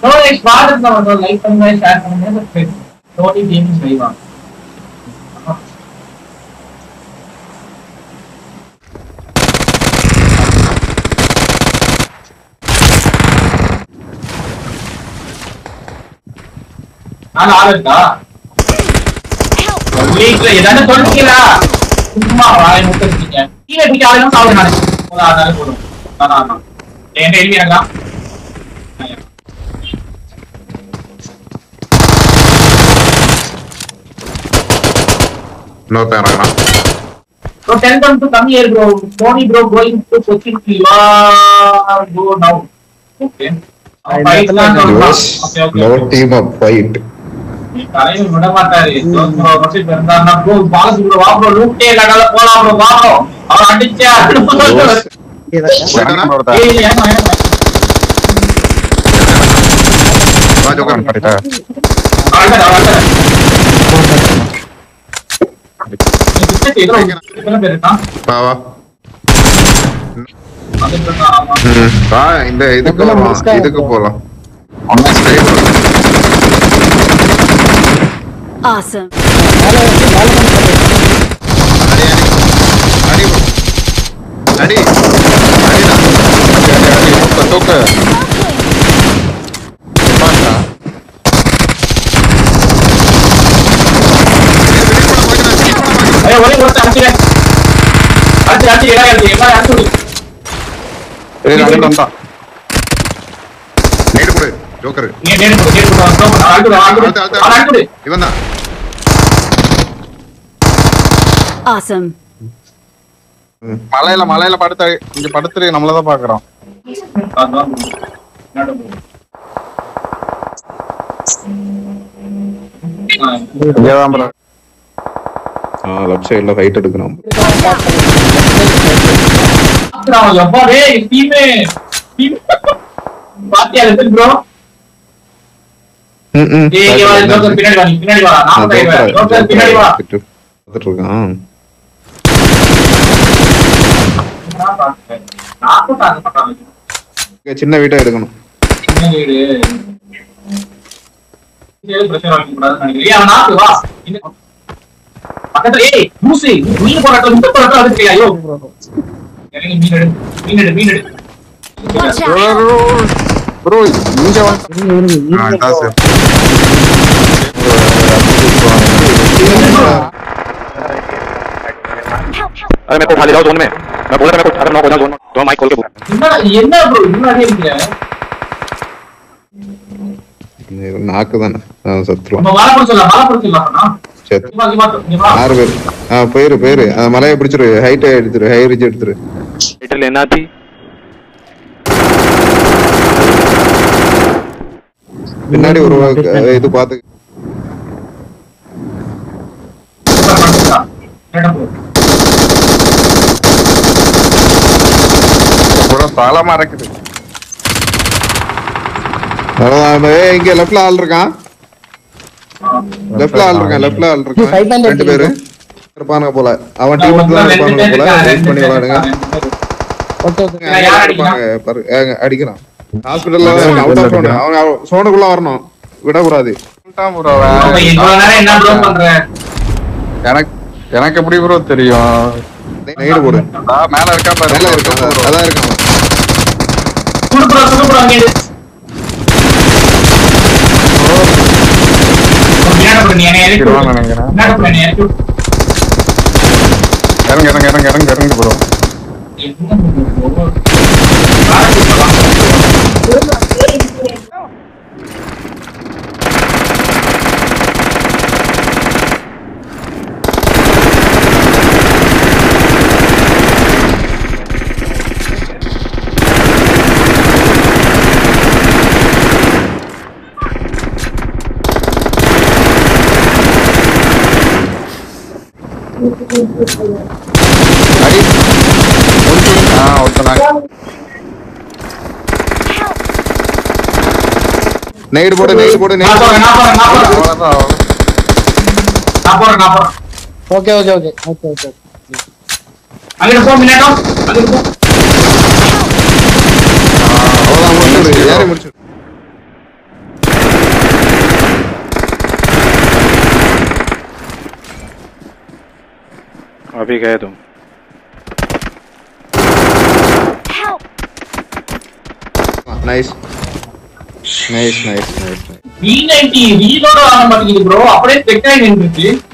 So next பார்த்துட்டு நம்ம like பண்ணுங்க ஷேர் பண்ணுங்க சப்ஸ்கிரைப் டோனி கேமிங் செய்வாங்க நாலு ஆள் இருக்கா வீட்டுல ஏதாவது சொல்லிட்டீங்களா சும்மா வாய் முட்டை இருக்கீங்க கீழே பிடிக்க ஆளுங்க சாப்பிட நாளைக்கு போதும் அதனால போதும் அதான் அதான் என்கிட்ட எழுதி இருக்கலாம் இன்னொருத்தன் இறங்குறான் So tell them to come here, bro. Tony, bro, going to Cochin. You are go now. Okay. I Fight know. plan on யோஸ் Okay, okay. No okay. Team up fight தலைவர் விட மாட்டாரு Those bro, ரொட்டேட் இருந்தாருன்னா bro, பாலசு bro, வா bro, லூட்டே இல்லாட்டால போலாம் bro, வா bro. அவர் அடிச்சா ஏய், ஏமா, ஏமா. வா ஜோக்கர் அவர்கிட்ட, அவர்கிட்ட. நீ business எதுல எத்தனை பேர் இருக்கான்? வா வா வந்துட்டு இருக்கான், ஆமா. ம், வா இந்த இதுக்கு எவ்வளவு போலாம் மஸ்கா இதுக்கு இருக்கும்? போலாம் Awesome. மேல வச்சு மேல வந்து அடி அடி அடி அடிடா அடி அடி தூக்கு தூக்கு பாத்தா ஏய், ஒரே ஒருத்தன் அடிச்சிடு. அடிச்சிடு, அடிச்சிடு, எல்லாரும் அடிச்சிடு, எல்லாரும் அடிச்சு விடு. ஏய் அங்க வந்தா நேடு கொடு ஜோக்கர் நீ நேடு போடு, நேடு போடு, அவன் stop பண்ணு, அவன் அடிச்சு விடு, அவன் அடிச்சு விடு, அவன் அடிச்சு விடு. இவன் தான் Awesome. மலையில மலையில படுத்து இங்க படுத்துட்டு நம்மளதான் பாக்குறோம் அதான் என்னடா போடு. ஆ, இங்கதான் bro. ஆ லெஃப்ட் சைடுல ஃபைட் எடுக்கணும் பாக்குறான், எப்பா டேய், team ஏ, team. பாத்தியா எத்தனை bro? ம் ம் ஏய், இங்க வா, ஜோக்கர் பின்னாடி வா, நீ பின்னாடி வா, நான் போயிடுவேன். ஜோக்கர் பின்னாடி வா. பார்த்துட்டு இருக்கான் நான் பாத்துட்டேன். நான் கூட அது பண்றான். இங்க சின்ன வீட்டை எடுக்கணும் என்ன வீடு? இது பிரச்சனை வைக்க கூடாதுன்னு நினைக்கிறேன். ஏய், அவன் நாக்கு, வா. இந்த பக்கத்துல, ஏய், லூசு, மீன் போடுற இடத்துல முட்டை போடுற இடத்துல அதுக்கு, ஐயோ. இறங்கி மீன் எடு, மீன் எடு, மீன் எடு. Watch bro, out. bro, bro, இங்க வந்து இருங்க, இருங்க, ஆ, இருங்க. இதான் சார். अरे मैं को उठा ले जाओ जोन में मैं बोला था मैं को अगर नॉक हो जाओ जोन में तो माइक खोल के बोल என்ன என்ன ப்ரோ முன்னாடியே இருக்கிற இது நாக்கு தானே ஆ, சத்துருவான் நம்ம வாழப்பட சொல்லலாம் வாழப்பட சொல்லலாம் சத்து இவா இவா இவா ஆறு பேர் ஆ போயிரு போயிரு அந்த மலையை பிடிச்சிரு ஹைட்டை எடுத்துரு ஹை ரிச் எடுத்துரு मीटर लेना थी பின்னாடி ஒரு அஹ், இது பார்த்து bro, தாளமா இருக்குது அவ்வளவுதான். ஏய், இங்க லெஃப்ட்ல ஆள் இருக்கான் லெஃப்ட்ல ஆள் இருக்கான் லெஃப்ட்ல ஆள் நீ fight இருக்கான் பண்ணி ரெண்டு பேரு இருப்பானுங்க போல அவன் டீம் தான் இருப்பானுங்க போல வெயிட் பண்ணி விளையாடுங்க ஓகே ஓகே யார் அங்க அடிக்கிறான்? இருப்பாங்க, பாரு. ஏங்க, அடிக்கிறான் ஹாஸ்பிடல்ல அவுட் ஆஃப் ஜோன் அவன் சோனுக்குள்ள வரணும் விடக்கூடாது சொல்லிட்டான் bro, அப்ப அவன். இவ்வளவு நேரம் என்ன ப்ரோ பண்ற எனக்கு எனக்கு எப்படி ப்ரோ தெரியும் நைடு போடு ஆ, மேல இருக்கா பாரு மேல இருக்கான் அதான். அதான் இருக்கான் சுடு ப்ரோ சுடு ப்ரோ அங்கே இரு. பின்னாடி ப்ரோ நீ என்னை இறக்கி விடு. இருவான்னு நினைக்கிறேன். பின்னாடி ப்ரோ என்னை இறக்கி விடு. இறங்க இறங்க இறங்க இறங்க இறங்க ப்ரோ என்ன ப்ரோ? வாழை கொடுக்கலாம். அடி ஆ ஒருத்தனா நைடு போடு நைடு போடு நான் நைடு போறேன், நான் போறேன், நான் போறேன். அவ்வளவுதான் அவ்வளவுதான். நான் போறேன், நான் போறேன். Okay okay okay okay okay அங்கிட்டு போ, முன்னாடி வா. அங்கிட்டு போ. அவ்வளவுதான் முடிச்சிரு ஏறி முடிச்சிரு अभी गए तुम Help! Nice nice nice nice V90 reload ஆக மாட்டேங்குது ப்ரோ அப்படியே ஸ்டெக் ஆகி நின்றுச்சு